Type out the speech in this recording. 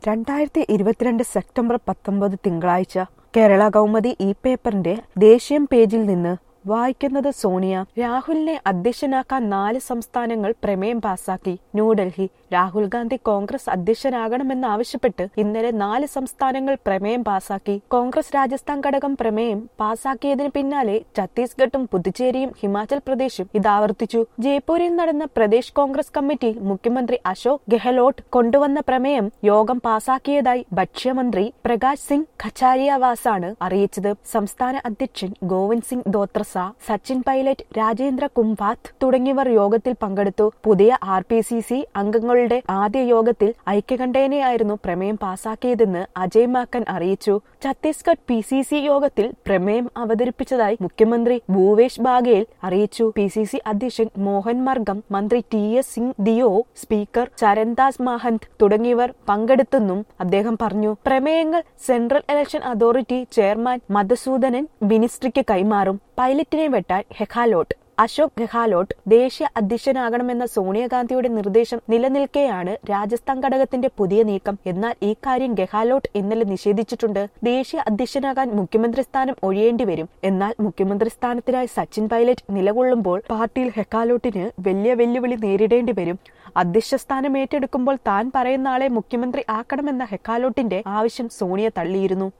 രണ്ടായിരത്തി ഇരുപത്തിരണ്ട് സെപ്റ്റംബർ പത്തൊമ്പത് തിങ്കളാഴ്ച കേരള കൗമുദി ഈ പേപ്പറിന്റെ ദേശീയം പേജിൽ നിന്ന് വായിക്കുന്നത് സോണിയ രാഹുലിനെ അധ്യക്ഷനാക്കാൻ നാല് സംസ്ഥാനങ്ങൾ പ്രമേയം പാസാക്കി ന്യൂഡൽഹി രാഹുൽ ഗാന്ധി കോൺഗ്രസ് അധ്യക്ഷനാകണമെന്നാവശ്യപ്പെട്ട് ഇന്നലെ നാല് സംസ്ഥാനങ്ങൾ പ്രമേയം പാസാക്കി കോൺഗ്രസ് രാജസ്ഥാൻ ഘടകം പ്രമേയം പാസാക്കിയതിന് പിന്നാലെ ഛത്തീസ്ഗഡും പുതുച്ചേരിയും ഹിമാചൽ പ്രദേശും ഇത് ആവർത്തിച്ചു ജയ്പൂരിൽ നടന്ന പ്രദേശ് കോൺഗ്രസ് കമ്മിറ്റിയിൽ മുഖ്യമന്ത്രി അശോക് ഗെഹ്ലോട്ട് കൊണ്ടുവന്ന പ്രമേയം യോഗം പാസാക്കിയതായി ഭക്ഷ്യമന്ത്രി പ്രകാശ് സിംഗ് ഖച്ചാരിയാവാസാണ് അറിയിച്ചത് സംസ്ഥാന അധ്യക്ഷൻ ഗോവിന്ദ് സിംഗ് ദോത്രസ സച്ചിൻ പൈലറ്റ് രാജേന്ദ്ര കുംഭാത്ത് തുടങ്ങിയവർ യോഗത്തിൽ പങ്കെടുത്തു പുതിയ ആർ പി സി സി അംഗങ്ങളുടെ ആദ്യ യോഗത്തിൽ ഐക്യകണ്ഠേനയായിരുന്നു പ്രമേയം പാസാക്കിയതെന്ന് അജയ് മാക്കൻ അറിയിച്ചു ഛത്തീസ്ഗഡ് പി സി സി യോഗത്തിൽ പ്രമേയം അവതരിപ്പിച്ചതായി മുഖ്യമന്ത്രി ഭൂവേഷ് ബാഗേൽ അറിയിച്ചു പി സി സി അധ്യക്ഷൻ മോഹൻ മർഗം മന്ത്രി T S Singh Deo speaker Charandas Mahant തുടങ്ങിയവർ പങ്കെടുത്തെന്നും അദ്ദേഹം പറഞ്ഞു പ്രമേയങ്ങൾ central election authority chairman Madhusudanan മിനിസ്ട്രിക്ക് കൈമാറും പൈലറ്റിനെ വെട്ടാൻ ഹെഖാലോട്ട് അശോക് ഗെഹ്ലോട്ട് ദേശീയ അധ്യക്ഷനാകണമെന്ന സോണിയാഗാന്ധിയുടെ നിർദ്ദേശം നിലനിൽക്കെയാണ് രാജസ്ഥാൻ ഘടകത്തിന്റെ പുതിയ നീക്കം എന്നാൽ ഈ കാര്യം ഗെഹ്ലോട്ട് ഇന്നലെ നിഷേധിച്ചിട്ടുണ്ട് ദേശീയ അധ്യക്ഷനാകാൻ മുഖ്യമന്ത്രി സ്ഥാനം ഒഴിയേണ്ടി വരും എന്നാൽ മുഖ്യമന്ത്രി സ്ഥാനത്തിനായി സച്ചിൻ പൈലറ്റ് നിലകൊള്ളുമ്പോൾ പാർട്ടിയിൽ ഹെക്കാലോട്ടിന് വലിയ വെല്ലുവിളി നേരിടേണ്ടി വരും അധ്യക്ഷ സ്ഥാനം ഏറ്റെടുക്കുമ്പോൾ താൻ പറയുന്ന ആളെ മുഖ്യമന്ത്രി ആക്കണമെന്ന ഹെക്കാലോട്ടിന്റെ ആവശ്യം സോണിയ തള്ളിയിരുന്നു